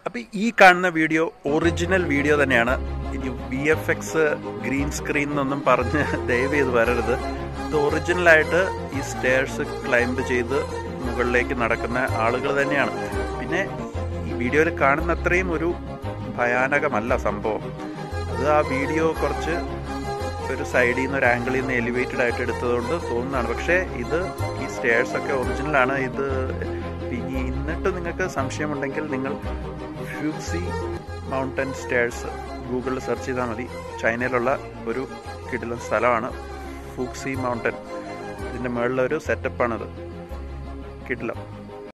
അപ്പോൾ ഈ കാണുന്ന വീഡിയോ ഒറിജിനൽ വീഡിയോ തന്നെയാണ് ഇനി V F X green screen എന്നൊന്നും പറഞ്ഞ് ദയവ് ചെയ്ത് വരരുത് ഇത് ഒറിജിനലായിട്ട് ഈ സ്റ്റേഴ്സ് ക്ലൈംബ് ചെയ്ത് മുകളിലേക്ക് നടക്കുന്ന ആളുകൾ തന്നെയാണ് പിന്നെ ഈ വീഡിയോയിൽ കാണുന്ന അത്രയും ഒരു ഭയാനകമല്ല സംഭവം അത് ആ വീഡിയോ കുറച്ച് ഒരു സൈഡിൽ നിന്ന് ഒരു ആംഗിളിൽ നിന്ന് എലിവേറ്റഡ് ആയിട്ട് എടുത്തതുകൊണ്ട് തോന്നുന്നതാണ് പക്ഷേ ഇത് ഈ സ്റ്റേഴ്സ് ഒക്കെ ഒറിജിനലാണ് ഇത് ഇനി എന്നിട്ട് നിങ്ങൾക്ക് സംശയമുണ്ടെങ്കിൽ നിങ്ങൾ ഫ്യൂക്സി മൗണ്ടൻ സ്റ്റേഴ്സ് ഗൂഗിളിൽ സെർച്ച് ചെയ്താൽ മതി ചൈനയിലുള്ള ഒരു കിടിലൻ സ്ഥലമാണ് ഫൂക്സി മൗണ്ടൻ ഇതിൻ്റെ മുകളിലൊരു സെറ്റപ്പാണത് കിടിലം